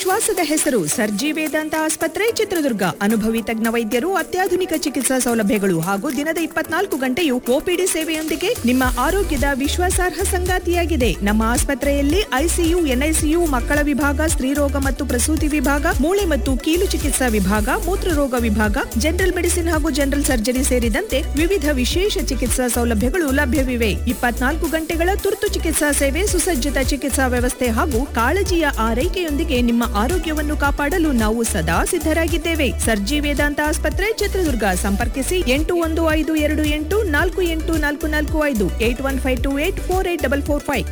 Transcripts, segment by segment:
ವಿಶ್ವಾಸದ ಹೆಸರು ಸರ್ಜಿ ವೇದಾಂತ ಆಸ್ಪತ್ರೆ ಚಿತ್ರದುರ್ಗ ಅನುಭವಿ ತಜ್ಞ ವೈದ್ಯರು ಅತ್ಯಾಧುನಿಕ ಚಿಕಿತ್ಸಾ ಸೌಲಭ್ಯಗಳು ಹಾಗೂ ದಿನದ ಇಪ್ಪತ್ನಾಲ್ಕು ಗಂಟೆಯೂ ಒಪಿಡಿ ಸೇವೆಯೊಂದಿಗೆ ನಿಮ್ಮ ಆರೋಗ್ಯದ ವಿಶ್ವಾಸಾರ್ಹ ಸಂಗಾತಿಯಾಗಿದೆ ನಮ್ಮ ಆಸ್ಪತ್ರೆಯಲ್ಲಿ ಐಸಿಯು ಎನ್ಐಸಿಯು ಮಕ್ಕಳ ವಿಭಾಗ ಸ್ತ್ರೀರೋಗ ಮತ್ತು ಪ್ರಸೂತಿ ವಿಭಾಗ ಮೂಳೆ ಮತ್ತು ಕೀಲು ಚಿಕಿತ್ಸಾ ವಿಭಾಗ ಮೂತ್ರರೋಗ ವಿಭಾಗ ಜನರಲ್ ಮೆಡಿಸಿನ್ ಹಾಗೂ ಜನರಲ್ ಸರ್ಜರಿ ಸೇರಿದಂತೆ ವಿವಿಧ ವಿಶೇಷ ಚಿಕಿತ್ಸಾ ಸೌಲಭ್ಯಗಳು ಲಭ್ಯವಿವೆ ಇಪ್ಪತ್ನಾಲ್ಕು ಗಂಟೆಗಳ ತುರ್ತು ಚಿಕಿತ್ಸಾ ಸೇವೆ ಸುಸಜ್ಜಿತ ಚಿಕಿತ್ಸಾ ವ್ಯವಸ್ಥೆ ಹಾಗೂ ಕಾಳಜಿಯ ಆರೈಕೆಯೊಂದಿಗೆ ನಿಮ್ಮ ಆರೋಗ್ಯವನ್ನು ಕಾಪಾಡಲು ನಾವು ಸದಾ ಸಿದ್ಧರಾಗಿದ್ದೇವೆ ಸರ್ಜಿ ವೇದಾಂತ ಆಸ್ಪತ್ರೆ ಚಿತ್ರದುರ್ಗ ಸಂಪರ್ಕಿಸಿ ಎಂಟು ಒಂದು ಐದು ಎರಡು ಎಂಟು ನಾಲ್ಕು ಎಂಟು ನಾಲ್ಕು ನಾಲ್ಕು ಐದು eight one five two eight four eight double four five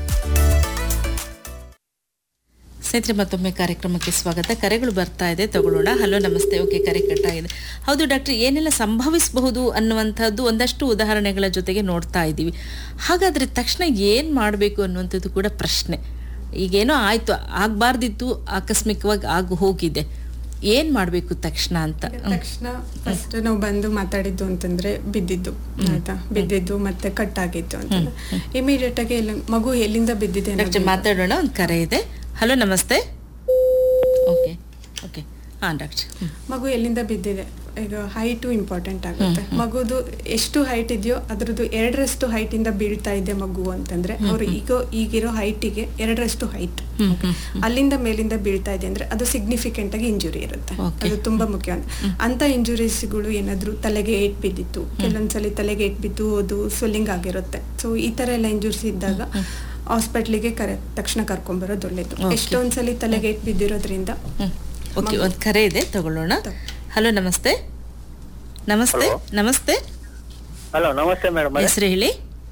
ಸ್ನೇಹಿತರೆ ಮತ್ತೊಮ್ಮೆ ಕಾರ್ಯಕ್ರಮಕ್ಕೆ ಸ್ವಾಗತ ಕರೆಗಳು ಬರ್ತಾ ಇದೆ ತಗೊಳ್ಳೋಣ ಹಲೋ ನಮಸ್ತೆ ಓಕೆ ಕರೆ ಕಟ್ಟಾಗಿದೆ ಹೌದು ಡಾಕ್ಟರ್ ಏನೆಲ್ಲ ಸಂಭವಿಸಬಹುದು ಅನ್ನುವಂಥದ್ದು ಒಂದಷ್ಟು ಉದಾಹರಣೆಗಳ ಜೊತೆಗೆ ನೋಡ್ತಾ ಇದ್ದೀವಿ ಹಾಗಾದರೆ ತಕ್ಷಣ ಏನು ಮಾಡಬೇಕು ಅನ್ನುವಂಥದ್ದು ಕೂಡ ಪ್ರಶ್ನೆ ಈಗೇನೋ ಆಯಿತು ಆಗಬಾರ್ದಿತ್ತು ಆಕಸ್ಮಿಕವಾಗಿ ಆಗಿ ಹೋಗಿದೆ ಏನು ಮಾಡಬೇಕು ತಕ್ಷಣ ಅಂತ ಹ್ಮ್. ತಕ್ಷಣ ಫಸ್ಟ್ ನಾವು ಬಂದು ಮಾತಾಡಿದ್ದು ಅಂತಂದ್ರೆ ಬಿದ್ದಿದ್ದು ಆಯ್ತಾ ಬಿದ್ದಿದ್ದು ಮತ್ತೆ ಕಟ್ ಆಗಿತ್ತು ಅಂತ ಇಮಿಡಿಯೇಟ್ ಆಗಿ ಎಲ್ಲ ಮಗು ಎಲ್ಲಿಂದ ಬಿದ್ದಿದೆ ಅನ್ನೋದು ಡಾಕ್ಟರ್ ಮಾತಾಡೋಣ ಒಂದು ಕರೆ ಇದೆ ಹಲೋ ನಮಸ್ತೆ ಓಕೆ ಓಕೆ ಹಾಂ ಡಾಕ್ಟರ್ ಹ್ಮ್. ಮಗು ಎಲ್ಲಿಂದ ಬಿದ್ದಿದೆ ಈಗ ಹೈಟು ಇಂಪಾರ್ಟೆಂಟ್ ಆಗುತ್ತೆ ಮಗುದು ಎಷ್ಟು ಹೈಟ್ ಇದೆಯೋ ಅದ್ರದ್ದು ಎರಡರಷ್ಟು ಹೈಟ್ ಇಂದ ಬೀಳ್ತಾ ಇದೆ ಮಗು ಅಂತಂದ್ರೆ ಅವ್ರು ಈಗ ಈಗಿರೋ ಹೈಟಿಗೆ ಎರಡರಷ್ಟು ಹೈಟ್ ಅಲ್ಲಿಂದ ಮೇಲಿಂದ ಬೀಳ್ತಾ ಇದೆ ಅಂದ್ರೆ ಅದು ಸಿಗ್ನಿಫಿಕೆಂಟ್ ಆಗಿ ಇಂಜುರಿ ಇರುತ್ತೆ Okay. ಅದು ತುಂಬಾ ಮುಖ್ಯ ಅಂತ ಇಂಜುರೀಸ್ಗಳು ಏನಾದ್ರು ತಲೆಗೆ ಏಟ್ ಬಿದ್ದಿತ್ತು ಕೆಲವೊಂದ್ಸಲಿ ತಲೆಗೆ ಏಟ್ ಬಿದ್ದು ಅದು ಸ್ವೆಲ್ಲಿಂಗ್ ಆಗಿರುತ್ತೆ ಸೊ ಈ ತರ ಎಲ್ಲ ಇಂಜುರೀಸ್ ಇದ್ದಾಗ ಹಾಸ್ಪಿಟ್ಲಿಗೆ ಕರೆ ತಕ್ಷಣ ಕರ್ಕೊಂಡ್ಬರೋದು ಒಳ್ಳೇದು Okay. ಎಷ್ಟೊಂದ್ಸಲಿ ತಲೆಗೆ ಏಟ್ ಬಿದ್ದಿರೋದ್ರಿಂದ ಹ್ಮ್. ಓಕೆ ಒಂದು ಕರೆ ಇದೆ ತಗೊಳ್ಳೋಣ ಹಲೋ ನಮಸ್ತೆ ನಮಸ್ತೆ Hello. ನಮಸ್ತೆ ಹಲೋ ನಮಸ್ತೆ ಮೇಡಮ್ ಹೆಸರು ಹೇಳಿ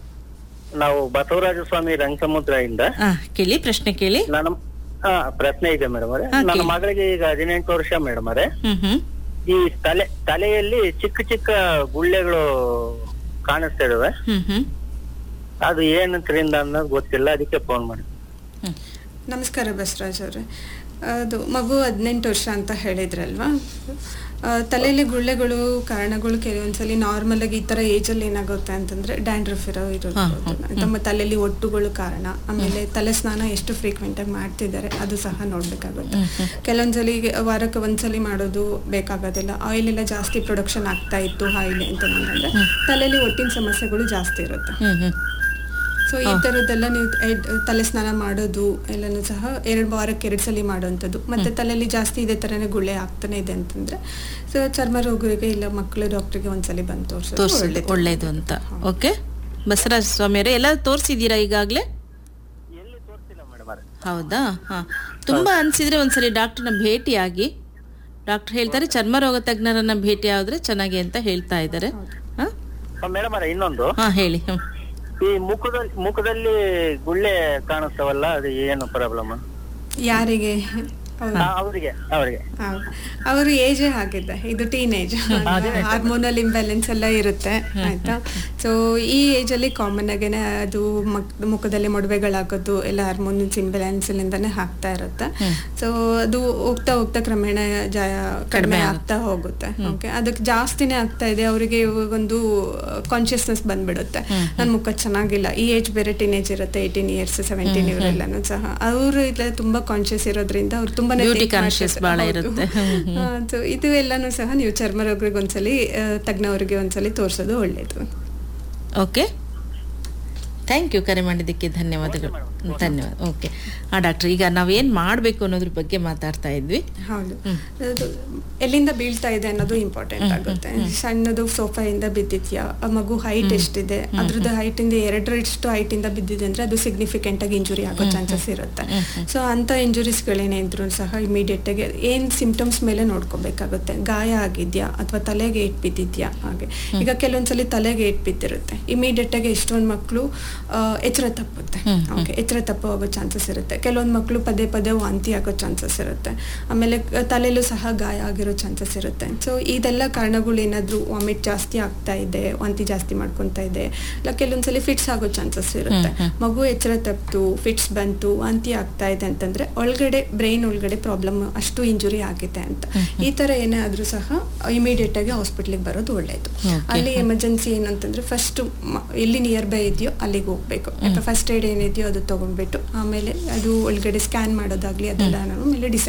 ನಾವು ಬಸವರಾಜ ಸ್ವಾಮಿ ರಂಗಸಮುದ್ರ ಇಂದ ಹಾ ಕೇಳಿ ಪ್ರಶ್ನೆ ಕೇಳಿ ನನ್ನ ಹಾ ಪ್ರಶ್ನೆ ಇದೆ ಮೇಡಮ್ ಅವರೇ ಹಾ, ನನ್ನ ಕೇಳಿ. ಮಗಳಿಗೆ ಈಗ ಹದಿನೆಂಟು ವರ್ಷ ಮೇಡಮ್ ಅವರೇ ಹ್ಮ್ ಹ್ಮ್ ಈ ತಲೆ ತಲೆಯಲ್ಲಿ ಚಿಕ್ಕ ಚಿಕ್ಕ ಗುಳ್ಳೆಗಳು ಕಾಣಿಸ್ತಾ ಇದಾವೆ ಹ್ಮ್ ಹ್ಮ್ ಅದು ಏನಂತರಿಂದ ಅನ್ನೋದು ಗೊತ್ತಿಲ್ಲ ಅದಕ್ಕೆ ಫೋನ್ ಮಾಡಿ ಹ್ಮ್ ನಮಸ್ಕಾರ ಬಸವರಾಜ್ ಅವರೇ ಅದು ಮಗು ಹದಿನೆಂಟು ವರ್ಷ ಅಂತ ಹೇಳಿದ್ರಲ್ವಾ ಆ, ತಲೆಯಲ್ಲಿ ಗುಳ್ಳೆಗಳು ಕಾರಣಗಳು ಕೆಲವೊಂದ್ಸಲಿ ನಾರ್ಮಲ್ ಆಗಿ ಈ ತರ ಏಜ್ ಅಲ್ಲಿ ಏನಾಗುತ್ತೆ ಅಂತಂದ್ರೆ ಡ್ಯಾಂಡ್ರಫ್ ಇರೋ ಇರೋದು ತಮ್ಮ ತಲೆಯಲ್ಲಿ ಒಟ್ಟುಗಳು ಕಾರಣ ಆಮೇಲೆ ತಲೆ ಸ್ನಾನ ಎಷ್ಟು ಫ್ರೀಕ್ವೆಂಟ್ ಆಗಿ ಮಾಡ್ತಿದ್ದಾರೆ ಅದು ಸಹ ನೋಡ್ಬೇಕಾಗುತ್ತೆ ಕೆಲವೊಂದ್ಸಲಿ ವಾರಕ್ಕೆ ಒಂದ್ಸಲಿ ಮಾಡೋದು ಬೇಕಾಗೋದಿಲ್ಲ ಆಯಿಲ್ ಎಲ್ಲ ಜಾಸ್ತಿ ಪ್ರೊಡಕ್ಷನ್ ಆಗ್ತಾ ಇತ್ತು ಆಯಿಲ್ ಅಂತ ಅಂದ್ರೆ ತಲೆಯಲ್ಲಿ ಒಟ್ಟಿನ ಸಮಸ್ಯೆಗಳು ಜಾಸ್ತಿ ಇರುತ್ತೆ ಹ್ಮ್ ಹ್ಮ್ ಸೊ ಈ ತರದ್ದೆಲ್ಲ ನೀವು ಎಡ್- ತಲೆ ಸ್ನಾನ ಮಾಡೋದು ಎಲ್ಲನೂ ಸಹ ಎರಡು ವಾರಕ್ಕೆ ಎರಡು ಸಲ ಮಾಡುವಂಥದ್ದು ಮತ್ತೆ ತಲೆಯಲ್ಲಿ ಜಾಸ್ತಿ ಇದೇ ತರನೇ ಗುಳ್ಳೆ ಆಗ್ತಾನೆ ಇದೆ ಅಂತಂದ್ರೆ ಸೊ ಚರ್ಮ ರೋಗರಿಗೆ ಇಲ್ಲ ಮಕ್ಕಳು ಡಾಕ್ಟರ್ಗೆ ಒಂದ್ಸಲಿ ಬಂದು ತೋರಿಸೋದು ತೋರಿಸೋದು ಒಳ್ಳೇದು ಅಂತ ಓಕೆ ಬಸವರಾಜ ಸ್ವಾಮಿಯವರೇ ಎಲ್ಲ ತೋರಿಸಿದ್ದೀರಾ ಈಗಾಗಲೇ ಎಲ್ಲಿ ತೋರಿಸಿಲ್ಲ ಮೇಡಮ್ ಅವರೇ ಹೌದಾ ಹಾ ತುಂಬಾ ಅನ್ಸಿದ್ರೆ ಒಂದ್ಸರಿ ಡಾಕ್ಟರ್ನ ಭೇಟಿಯಾಗಿ ಡಾಕ್ಟರ್ ಹೇಳ್ತಾರೆ ಚರ್ಮ ರೋಗ ತಜ್ಞರನ್ನ ಭೇಟಿ ಆದ್ರೆ ಚೆನ್ನಾಗಿ ಅಂತ ಹೇಳ್ತಾ ಇದ್ದಾರೆ ಹಾ ಮೇಡಮ್ ಅವರೇ ಇನ್ನೊಂದು ಹಾ ಹೇಳಿ ಹ್ಮ್ ಈ ಮುಖದಲ್ಲಿ ಮುಖದಲ್ಲಿ ಗುಳ್ಳೆ ಕಾಣಿಸ್ತಾವಲ್ಲ ಅದು ಏನು ಪ್ರಾಬ್ಲಮ್ ಯಾರಿಗೆ ಹೌದು. ಅವರಿಗೆ ಅವರಿಗೆ ಹೌದು. ಅವರು ಏಜೇ ಆಗಿದೆ ಇದು ಟೀನ್ ಏಜ್ ಹಾರ್ಮೋನಲ್ ಇಂಬ್ಯಾಲೆನ್ಸ್ ಎಲ್ಲ ಇರುತ್ತೆ ಆಯ್ತಾ ಸೊ ಈ ಏಜ್ ಅಲ್ಲಿ ಕಾಮನ್ ಆಗೇನೆ ಅದು ಮಕ್- ಮುಖದಲ್ಲಿ ಮೊಡವೆಗಳಾಗೋದು ಎಲ್ಲ ಹಾರ್ಮೋನ್ಸ್ ಇಂಬ್ಯಾಲೆನ್ಸ್ ಇಂದಾನೆ ಆಗ್ತಾ ಇರುತ್ತೆ ಸೊ ಅದು ಹೋಗ್ತಾ ಹೋಗ್ತಾ ಕ್ರಮೇಣ ಜಾ- ಕಡಿಮೆ ಆಗ್ತಾ ಹೋಗುತ್ತೆ ಓಕೆ ಅದಕ್ಕೆ ಜಾಸ್ತಿನೇ ಆಗ್ತಾ ಇದೆ ಅವರಿಗೆ ಒಂದು ಕಾನ್ಶಿಯಸ್ನೆಸ್ ಬಂದ್ಬಿಡುತ್ತೆ ನನ್ನ ಮುಖ ಚೆನ್ನಾಗಿಲ್ಲ ಈ ಏಜ್ ಬೇರೆ ಟೀನೇಜ್ ಇರುತ್ತೆ ಏಯ್ಟೀನ್ ಇಯರ್ಸ್ ಸೆವೆಂಟೀನ್ ಇವರೆಲ್ಲನೂ ಸಹ ಅವರು ಇಲ್ಲ ತುಂಬಾ ಕಾನ್ಶಿಯಸ್ ಇರೋದ್ರಿಂದ ಅವ್ರು ತುಂಬಾನೇ Beauty think conscious ಮಾಡ್ತಾರೆ. ಬಾಳ ಹೌದು. ಇರುತ್ತೆ. ಹ್ಮ್, ಹ್ಮ್. ಆ, so ಇದು ಎಲ್ಲಾನು ಸಹ ನೀವು ಚರ್ಮ ರೋಗರಿಗೆ ಒಂದ್ಸಲಿ ಆ, ತಜ್ಞವರಿಗೆ ಒಂದ್ಸಲಿ ತೋರಿಸೋದು ಒಳ್ಳೇದು ಓಕೆ ಥ್ಯಾಂಕ್ ಯು ಕರೆ ಮಾಡಿದ್ದಕ್ಕೆ ಧನ್ಯವಾದಗಳು ಧನ್ಯವಾದ ಓಕೆ ಹಾಂ ಡಾಕ್ಟರ್ ಈಗ ನಾವೇನು ಮಾಡಬೇಕು ಅನ್ನೋದ್ರ ಬಗ್ಗೆ ಮಾತಾಡ್ತಾ ಇದ್ವಿ ಹೌದು ಅದು ಎಲ್ಲಿಂದ ಬೀಳ್ತಾ ಇದೆ ಅನ್ನೋದು ಇಂಪಾರ್ಟೆಂಟ್ ಆಗುತ್ತೆ ಸಣ್ಣದು ಸೋಫಾಯಿಂದ ಬಿದ್ದಿದ್ಯಾ ಆ ಮಗು ಹೈಟ್ ಎಷ್ಟಿದೆ ಅದ್ರದ್ದು ಹೈಟ್ ಇಂದ ಎರಡರಷ್ಟು ಹೈಟ್ ಇಂದ ಬಿದ್ದಿದೆ ಅಂದ್ರೆ ಅದು ಸಿಗ್ನಿಫಿಕೆಂಟ್ ಆಗಿ ಇಂಜುರಿ ಆಗೋ ಚಾನ್ಸಸ್ ಇರುತ್ತೆ ಸೊ ಅಂತ ಇಂಜುರೀಸ್ಗಳೇನೇ ಇದ್ರು ಸಹ ಇಮಿಡಿಯೇಟ್ ಆಗಿ ಏನ್ ಸಿಂಪ್ಟಮ್ಸ್ ಮೇಲೆ ನೋಡ್ಕೋಬೇಕಾಗುತ್ತೆ ಗಾಯ ಆಗಿದ್ಯಾ ಅಥವಾ ತಲೆಗೆ ಏಟ್ ಬಿದ್ದಿದ್ಯಾ ಹಾಗೆ ಈಗ ಕೆಲವೊಂದ್ಸಲಿ ತಲೆಗೆ ಏಟ್ ಬಿದ್ದಿರುತ್ತೆ ಇಮಿಡಿಯೇಟ್ ಆಗಿ ಎಷ್ಟೊಂದು ಮಕ್ಕಳು ಎಚ್ಚರ ತಪ್ಪುತ್ತೆ ಓಕೆ ಎಚ್ಚರ ತಪ್ಪು ಆಗೋ ಚಾನ್ಸಸ್ ಇರುತ್ತೆ ಕೆಲವೊಂದು ಮಕ್ಕಳು ಪದೇ ಪದೇ ವಾಂತಿ ಆಗೋ ಚಾನ್ಸಸ್ ಇರುತ್ತೆ ಆಮೇಲೆ ಕ- ತಲೆಯಲ್ಲೂ ಸಹ ಗಾಯ ಆಗಿರೋ ಚಾನ್ಸಸ್ ಇರುತ್ತೆ ಸೊ ಇದೆಲ್ಲ ಕಾರಣಗಳು ಏನಾದರೂ ವಾಮಿಟ್ ಜಾಸ್ತಿ ಆಗ್ತಾ ಇದೆ ವಾಂತಿ ಜಾಸ್ತಿ ಮಾಡ್ಕೊತಾ ಇದೆ ಇಲ್ಲ ಕೆಲವೊಂದ್ಸಲಿ ಫಿಟ್ಸ್ ಆಗೋ ಚಾನ್ಸಸ್ ಇರುತ್ತೆ ಮಗು ಎಚ್ಚರ ತಪ್ಪಿತು ಫಿಟ್ಸ್ ಬಂತು ವಾಂತಿ ಆಗ್ತಾ ಇದೆ ಅಂತಂದ್ರೆ ಒಳಗಡೆ ಬ್ರೈನ್ ಒಳಗಡೆ ಪ್ರಾಬ್ಲಮ್ ಅಷ್ಟು ಇಂಜುರಿ ಆಗಿದೆ ಅಂತ ಈ ತರ ಏನೇ ಆದ್ರೂ ಸಹ ಇಮಿಡಿಯೇಟ್ ಆಗಿ ಹಾಸ್ಪಿಟ್ಲಿಗೆ ಬರೋದು ಒಳ್ಳೇದು ಅಲ್ಲಿ ಎಮರ್ಜೆನ್ಸಿ ಏನಂತಂದ್ರೆ ಫಸ್ಟ್ ಎಲ್ಲಿ ನಿಯರ್ ಬೈ ಇದೆಯೋ ಅಲ್ಲಿಗೆ ಹೋಗ್ಬೇಕು ಯಾಕೆ ಫಸ್ಟ್ ಏಡ್ ಏನಿದೆಯೋ ಅದು ತಗೊಂಡ್ಬಿಟ್ಟು ಆಮೇಲೆ ಅದು ಒಳಗಡೆ ಸ್ಕ್ಯಾನ್ ಮಾಡೋದಾಗ್ಲಿ ಅದೆಲ್ಲ ನಾವು ಮೇಲೆ ಡಿಸೈಡ್